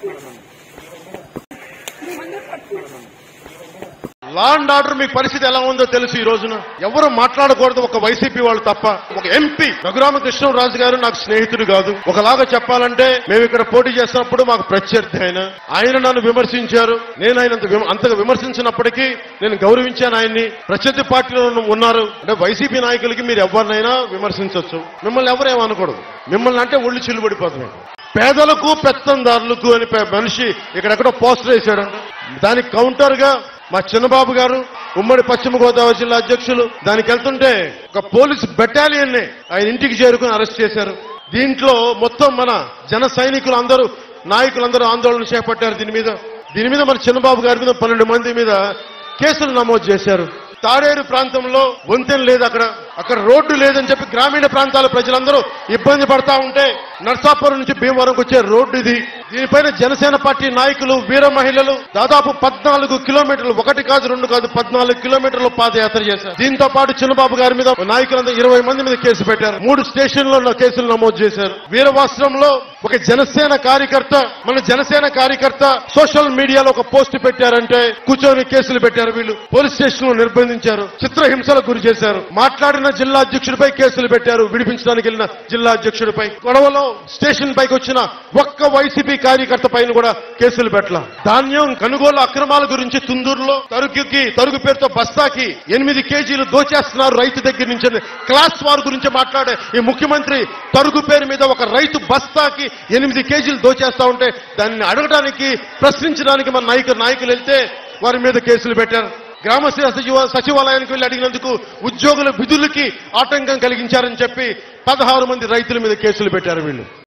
law and order మీకు పరిస్థితి ఎలా ఉందో తెలుసు ఈ రోజున ఎవరు మాట్లాడకూడదు ఒక వైసీపీ వాళ్ళు తప్ప ఒక ఎంపీ రఘురామకృష్ణరాజు గారు నాకు స్నేహితుడు కాదు ఒకలాగా చెప్పాలంటే మేము ఇక్కడ పోటీ చేస్తున్నప్పుడు మాకు ప్రత్యర్థి ఆయన ఆయన నన్ను విమర్శించారు నేను ఆయన అంత విమ- అంతగా విమర్శించినప్పటికీ నేను గౌరవించాను ఆయన్ని ప్రత్యర్థి పార్టీలో ఉన్నారు అంటే వైసీపీ నాయకులకి మీరు ఎవరినైనా విమర్శించవచ్చు మిమ్మల్ని ఎవరేమనకూడదు మిమ్మల్ని అంటే ఒళ్ళు చిల్లుబడిపోతున్నాయి పేదలకు పెత్తందారులకు అని పే- మనిషి ఇక్కడెక్కడో పోస్టర్ వేశాడంట దానికి కౌంటర్ గా మా చిన్నబాబు గారు ఉమ్మడి పశ్చిమ గోదావరి జిల్లా అధ్యక్షులు దానికి వెళ్తుంటే ఒక పోలీస్ బెటాలియన్ ని ఆయన ఇంటికి చేరుకుని అరెస్ట్ చేశారు దీంట్లో మొత్తం మన జన సైనికులు అందరూ నాయకులందరూ ఆందోళన చేపట్టారు దీని మీద దీని మీద మన చిన్నబాబు గారి మీద పన్నెండు మంది మీద కేసులు నమోదు చేశారు తాడేరు ప్రాంతంలో వంతెన లేదు అక్కడ అక్కడ రోడ్డు లేదని చెప్పి గ్రామీణ ప్రాంతాల ప్రజలందరూ ఇబ్బంది పడతా ఉంటే నర్సాపురం నుంచి భీమవరంకి వచ్చే రోడ్డు ఇది దీనిపైన జనసేన పార్టీ నాయకులు వీర మహిళలు దాదాపు పద్నాలుగు కిలోమీటర్లు ఒకటి కాదు రెండు కాదు పద్నాలుగు కిలోమీటర్లు పాదయాత్ర చేశారు దీంతో పాటు చిన్నబాబు గారి మీద నాయకులందరూ ఇరవై మంది మీద కేసు పెట్టారు మూడు స్టేషన్లలో కేసులు నమోదు చేశారు వీరవాశ్రంలో ఒక జనసేన కార్యకర్త మన జనసేన కార్యకర్త సోషల్ మీడియాలో ఒక పోస్ట్ పెట్టారంటే కూర్చొని కేసులు పెట్టారు వీళ్ళు పోలీస్ స్టేషన్ లో నిర్బంధించారు చిత్రహింసలకు గురి చేశారు మాట్లాడిన జిల్లా అధ్యక్షుడిపై కేసులు పెట్టారు విడిపించడానికి వెళ్ళిన జిల్లా అధ్యక్షుడిపై గొడవలో స్టేషన్ పైకి వచ్చిన ఒక్క వైసీపీ కార్యకర్త పైన కూడా కేసులు పెట్టల ధాన్యం కొనుగోలు అక్రమాల గురించి తుందూరులో తరుగుకి తరుగు పేరుతో బస్తాకి ఎనిమిది కేజీలు దోచేస్తున్నారు రైతు దగ్గర నుంచి అని క్లాస్ వార్ గురించి మాట్లాడే ఈ ముఖ్యమంత్రి తరుగు పేరు మీద ఒక రైతు బస్తాకి ఎనిమిది కేజీలు దోచేస్తా ఉంటే దాన్ని అడగడానికి ప్రశ్నించడానికి మన నాయకులు నాయకులు వెళ్తే వారి మీద కేసులు పెట్టారు గ్రామ సచివ సచివాలయానికి వెళ్లి అడిగినందుకు ఉద్యోగుల విధులకి ఆటంకం కలిగించారని చెప్పి పదహారు మంది రైతుల మీద కేసులు పెట్టారు వీళ్ళు